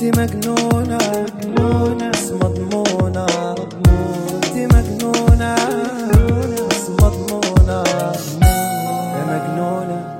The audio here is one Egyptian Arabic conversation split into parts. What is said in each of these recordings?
انت مجنونة مجنونة بس مضمونة انت مجنونة بس مضمونة يا مجنونة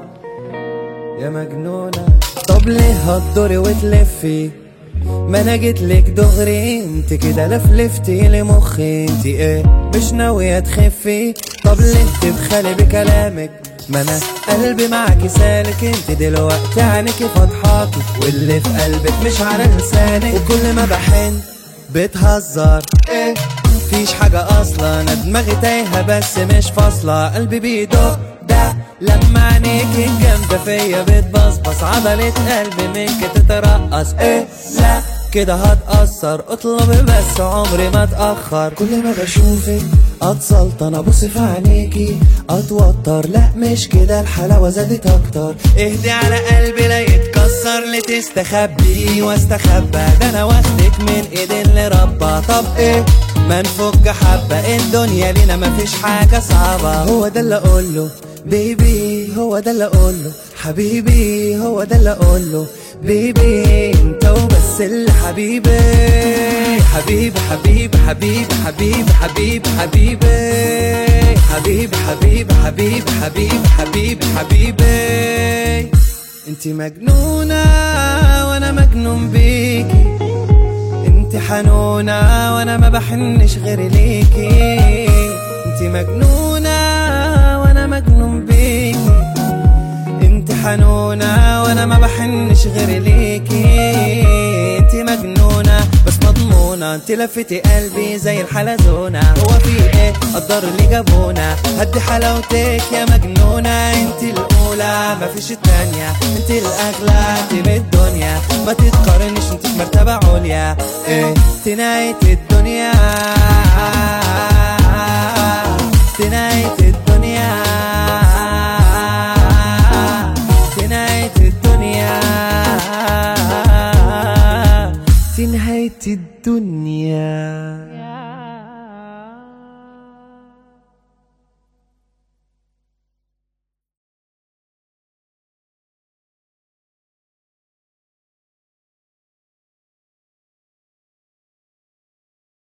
يا مجنونة طب ليه هتدوري وتلفي ما انا جيتلك دغري انت كده لفلفتي لمخي انت ايه مش ناوية تخفي طب ليه تبخلي بكلامك ما انا قلبي معاكي سالك انت دلوقتي عينيكي فضحاكي واللي في قلبك مش على لسانك وكل ما بحن بتهزر ايه مفيش حاجة اصلا انا دماغي تايهة بس مش فاصلة قلبي بيدق ده لما عينيكي جامدة فيا بتبصبص عضلة قلبي منك تترقص ايه لا كده هتأثر اطلبي بس عمري ما اتأخر كل ما بشوفك اتسلطن ابص في عينيكي اتوتر لا مش كده الحلاوة زادت اكتر اهدي على قلبي لا يتكسر لتستخبي واستخبى ده انا واخدك من ايد اللي ربى طب ايه ما نفك حبة الدنيا لينا مفيش حاجة صعبة هو ده اللي اقوله بيبي هو ده اللي اقوله حبيبي هو ده اللي اقوله بيبي انت وبس اللي حبيبي حبيبي حبيبي حبيبي حبيبي حبيبي حبيبي حبيبي حبيبي حبيبي حبيبي حبيبي حبيبي انت مجنونة وانا مجنون بيكي انت حنونة وانا ما بحنش غير ليكي انت مجنونة وانا مجنون بيكي انت حنونة وانا ما بحنش غير ليكي انت مجنونة بس مضمونة انت لفتي قلبي زي الحلزونة هو في ايه قدر اللي جابونا هدي حلاوتك يا مجنونة انت الاولى مفيش التانية انت الاغلى انت بالدنيا ما تتقارنش انت في مرتبة عليا ايه انت نهاية الدنيا انت نهاية الدنيا في نهاية الدنيا في نهاية الدنيا